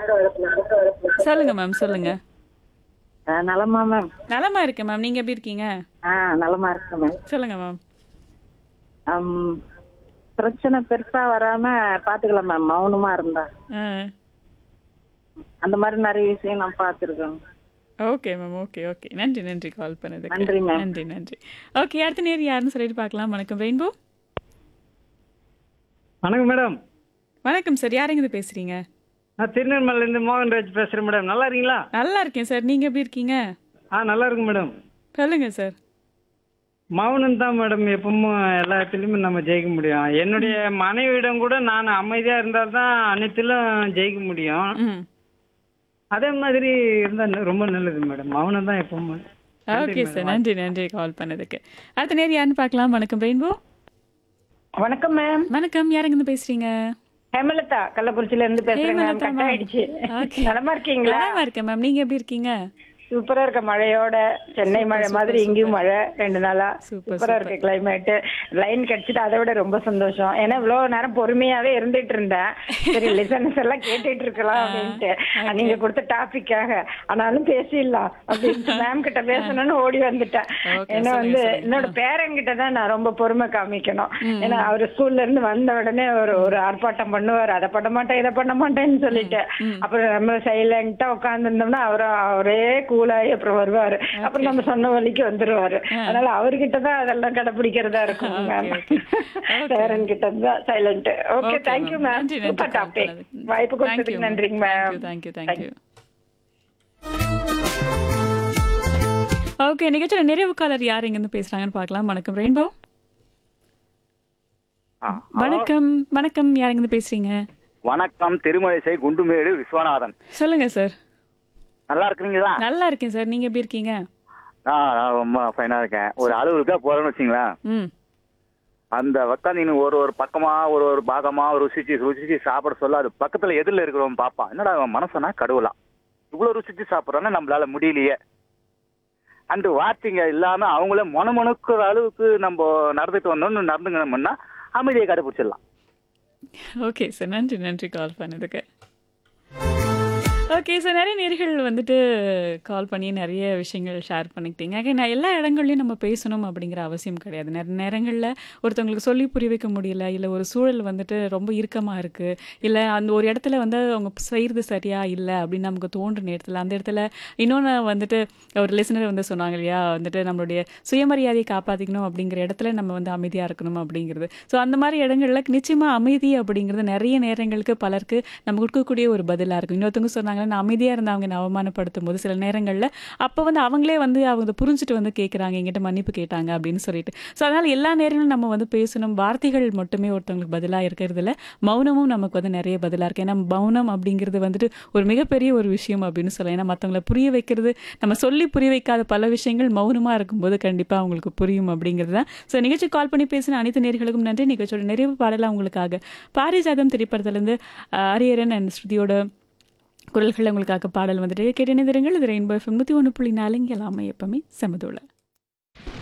சொல்லுங்க மேம் சொல்லுங்க ஆ, நலமா மேம் நலமா இருக்கேன் மேம் நீங்க எப்படி இருக்கீங்க ஆ நலமா இருக்கேன் மேம் சொல்லுங்க மேம் ஆம், பிரச்சனை பெருசா வராம பாத்துக்கலாம் மேம் மௌனமா இருந்தா ஆ அந்த மாதிரி நிறைய விஷயம் நான் பார்த்துருக்கேன் ஓகே மேம் ஓகே ஓகே நன்றி நன்றி கால் பண்ணதுக்கு நன்றி, ma'am. நன்றி நன்றி ஓகே அடுத்த நேர் யாருன்னு சொல்லிட்டு பார்க்கலாம் வணக்கம் ரெயின்போ வணக்கம் மேடம் வணக்கம் சார் யாருங்க இது பேசுறீங்க நான் திருநெல்வேலியிலேருந்து மோகன்ராஜ் பேசுகிறேன் மேடம் நல்லா இருக்கீங்களா நல்லா இருக்கேன் சார் நீங்க எப்படி இருக்கீங்க ஆ நல்லா இருக்கு மேடம் சொல்லுங்க சார் மௌனம் தான் மேடம் எப்பவும் எல்லா இடத்துலையுமே நம்ம ஜெயிக்க முடியும் என்னுடைய மனைவியிடம் கூட நான் அமைதியாக இருந்தால் தான் அனைத்திலும் ஜெயிக்க முடியும் ம் அதே மாதிரி இருந்தால் ரொம்ப நல்லது மேடம் மௌனம் தான் எப்பவும் ஓகே சார் நன்றி நன்றி கால் பண்ணதுக்கு அடுத்த நேர் யாருன்னு பார்க்கலாம் வணக்கம் ரெயின்போ வணக்கம் மேம் வணக்கம் யாருங்க இருந்து பேசுறீங்க ஹேமலதா கள்ளக்குறிச்சியில இருந்து பேசுறேன் மேம் ஹேமலதா கட் ma'am. ஆயிடுச்சு Okay. நலமா இருக்கீங்களா நலமா இருக்கேன் மேம் நீங்க எப்படி இருக்கீங்க சூப்பரா இருக்க மழையோட சென்னை மழை மாதிரி இங்கேயும் மழை ரெண்டு நாளா Super, சூப்பரா இருக்கு கிளைமேட் லைன் கிடைச்சிட்டு அதை விட ரொம்ப சந்தோஷம் ஏன்னா இவ்வளவு நேரம் பொறுமையாவே இருந்துட்டு இருந்தேன் சரி லிசனஸ் எல்லாம் கேட்டுட்டு இருக்கலாம் அப்படின்ட்டு நீங்க கொடுத்த டாபிக்காக ஆனாலும் பேசிடலாம் அப்படின்ட்டு மேம் கிட்ட பேசணும்னு ஓடி வந்துட்டேன் Okay, ஏன்னா சொல்லுங்க, வந்து சொல்லுங்க. என்னோட பேரங்கிட்ட தான் நான் ரொம்ப பொறுமை காமிக்கணும் ஏன்னா அவர் ஸ்கூல்ல இருந்து வந்த உடனே ஒரு ஒரு ஆர்ப்பாட்டம் பண்ணுவார் அதை பண்ண மாட்டேன் இதை பண்ண மாட்டேன்னு சொல்லிட்டு அப்புறம் நம்ம சைலண்டா உட்கார்ந்து இருந்தோம்னா அவர் அவரே கூலாகி அப்புறம் வருவாரு அப்புறம் நம்ம சொன்ன வழிக்கு வந்துருவாரு அதனால அவர்கிட்ட தான் அதெல்லாம் கடைபிடிக்கிறதா இருக்கும் மேம் Okay, okay. பேரன் கிட்ட தான் silent okay Okay, thank you ma'am. Ma'am நன்றி, நன்றி, சூப்பர் call டாபிக் பண்ணதுக்கு. வாய்ப்பு Thank you, கொடுத்ததுக்கு ma'am. நன்றிங்க ma'am Thank you, thank you, thank you. Okay நிகழ்ச்சியோட நிறைவு காலர் யார் இருந்து பேசுறாங்கன்னு பார்க்கலாம் வணக்கம் ரெயின்போ வணக்கம் வணக்கம் யார் இருந்து பேசுறீங்க வணக்கம் திருமழிசை குண்டுமேடு விஸ்வநாதன் சொல்லுங்க சார் நல்லா இருக்கிறீங்களா நல்லா இருக்கேன் சார் நீங்க எப்படி இருக்கீங்க ஆ நான் ரொம்ப ஃபைனா இருக்கேன் ஒரு அலுவலுக்கா போறேன்னு வச்சுங்களேன் ம் அந்த உக்காந்து ஒரு ஒரு பக்கமா ஒரு ஒரு பாகமா ருசிச்சு ருசிச்சு சாப்பிட சொல்ல அது பக்கத்துல எதிரில் இருக்கிறவன் பாப்பான் என்னடா அவன் மனசனா கடவுளாம் இவ்வளவு ருசிச்சு சாப்பிட்றான்னு நம்மளால முடியலையே அந்த வார்த்தைங்க இல்லாம அவங்கள மொனமொணுக்குற அளவுக்கு நம்ம நடந்துட்டு வந்தோம்னு நடந்துக்கணும்னா அமைதியை கடைபிடிச்சிடலாம் ஓகே சார் நன்றி நன்றி கால் பண்ணதுக்கு ஓகே சார் நிறைய நேர்கள் வந்துட்டு கால் பண்ணி நிறைய விஷயங்கள் ஷேர் பண்ணிக்கிட்டீங்க Okay, நான் எல்லா இடங்கள்லையும் நம்ம பேசணும் அப்படிங்கிற அவசியம் கிடையாது நிறைய நேரங்களில் ஒருத்தவங்களுக்கு சொல்லி புரிய வைக்க முடியல இல்லை ஒரு சூழல் வந்துட்டு ரொம்ப இறுக்கமாக இருக்குது இல்லை அந்த ஒரு இடத்துல வந்து அவங்க செய்கிறது சரியா இல்லை அப்படின்னு நமக்கு தோன்ற நேரத்தில் அந்த இடத்துல இன்னொன்று வந்துட்டு ஒரு லிசனர் வந்து சொன்னாங்க இல்லையா வந்துட்டு நம்மளுடைய சுயமரியாதையை காப்பாற்றிக்கணும் அப்படிங்கிற இடத்துல நம்ம வந்து அமைதியாக இருக்கணும் அப்படிங்கிறது ஸோ அந்த மாதிரி இடங்கள்ல நிச்சயமாக அமைதி அப்படிங்கிறது நிறைய நேரங்களுக்கு பலருக்கு நம்ம கொடுக்கக்கூடிய ஒரு பதிலாக இருக்கும் இன்னொருத்தவங்க சொன்னாங்க நான் அமைதியாக இருந்து அவங்க என்னை அவமானப்படுத்தும் போது சில நேரங்களில் அப்போ வந்து அவங்களே வந்து அவங்க அதை புரிஞ்சுட்டு வந்து கேட்குறாங்க எங்கிட்ட மன்னிப்பு கேட்டாங்க அப்படின்னு சொல்லிட்டு ஸோ அதனால் எல்லா நேரங்களும் நம்ம வந்து பேசணும் வார்த்தைகள் மட்டுமே ஒருத்தவங்களுக்கு பதிலாக இருக்கிறதுல மௌனமும் நமக்கு வந்து நிறைய பதிலாக இருக்குது ஏன்னா மௌனம் அப்படிங்கிறது வந்துட்டு ஒரு மிகப்பெரிய ஒரு விஷயம் அப்படின்னு சொல்லலாம் ஏன்னா மற்றவங்களை புரிய வைக்கிறது நம்ம சொல்லி புரிய வைக்காத பல விஷயங்கள் மௌனமாக இருக்கும்போது கண்டிப்பாக அவங்களுக்கு புரியும் அப்படிங்கிறது தான் ஸோ நிகழ்ச்சி கால் பண்ணி பேசின அனைத்து நேர்களுக்கும் நன்றி நிகழ்ச்சியோட நிறைவு பாடலாம் உங்களுக்காக பாரிஜாதம் திரைப்படத்திலேருந்து அரியரன் அண்ட் ஸ்ருதியோட குரல்கள் உங்களுக்காக பாடல் வந்துட்டு கேட்டு நிதிரங்கள் இது ரெயின்போ எஃப்எம் நூற்றி ஒன்று புள்ளி நாலுங்க எல்லாமே எப்பவுமே சமதுள்ள